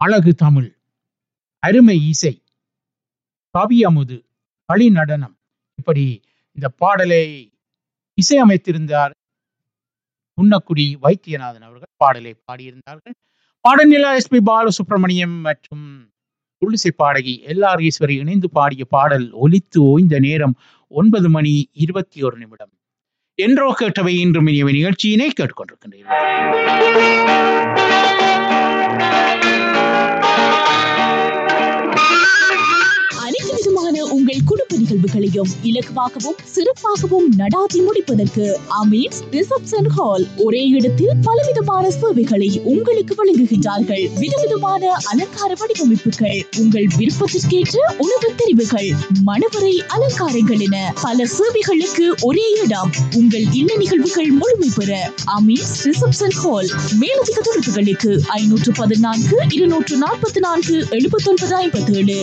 அழகு தமிழ் அருமை இசை கவி அமுது களி நடனம் இப்படி இந்த பாடலை இசையமைத்திருந்தார் புன்னக்குடி வைத்தியநாதன் அவர்கள் பாடலை பாடியிருந்தார்கள் பாடநிலா எஸ் பி பாலசுப்ரமணியம் மற்றும் துள்ளிசை பாடகி எல்ஆர் ஈஸ்வரி இணைந்து பாடிய பாடல் ஒலித்து ஓய்ந்த நேரம் ஒன்பது மணி இருபத்தி ஒரு நிமிடம் என்றோ கேட்டவை இன்றும் இனியவை நிகழ்ச்சியினை கேட்டுக்கொண்டிருக்கின்றீர்கள் அனைத்து விதமான உங்கள் குடும்ப நிகழ்வுகளையும் இலகுவாகவும் சிறப்பாகவும் நடாத்தி முடிப்பதற்கு அமீன்ஸ் ரிசப்ஷன் ஹால் ஒரே இடத்தில் பலவிதமான சேவைகளை உங்களுக்கு வழங்குகின்றார்கள் விதவிதமான அலங்கார வடிவமைப்புகள் உங்கள் விருப்பத்திற்கேற்ற உணவு தெரிவுகள் மணவரை அலங்காரங்கள் என பல சேவைகளுக்கு ஒரே இடம் உங்கள் இல்ல நிகழ்வுகள் முழுமை பெற அமீன்ஸ் ரிசப்ஷன் ஹால் மேலதிக தொடர்புகளுக்கு ஐநூற்று பதினான்கு இருநூற்று நாற்பத்தி நான்கு எழுபத்தொன்பது ஐம்பத்தி ஏழு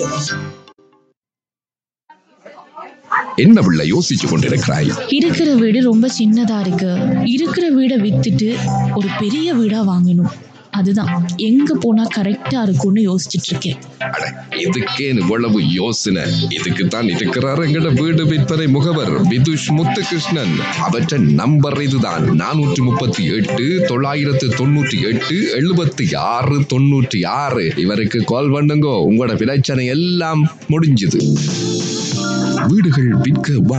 என்ன பிள்ளை யோசிச்சு கொண்டிருக்கிறாய் இருக்கிற வீடு ரொம்ப சின்னதா இருக்கு இருக்கிற வீடை வித்துட்டு ஒரு பெரிய வீடா வாங்கணும் அதுதான் எங்க போனா கரெக்டா இருக்கும்னு யோசிச்சுட்டு இருக்கேன் அட இதுக்கே இவ்வளவு யோசனை இதுக்கு தான் இருக்கிறார் எங்கட வீடு விற்பனை முகவர் விதுஷ் முத்துகிருஷ்ணன் அவற்ற நம்பர் இதுதான் நானூற்றி முப்பத்தி எட்டு தொள்ளாயிரத்து தொண்ணூற்றி எட்டு எழுபத்தி ஆறு தொண்ணூற்றி ஆறு இவருக்கு கால் பண்ணுங்க உங்களோட பிரச்சனை எல்லாம் முடிஞ்சுது வீடுகள் விற்க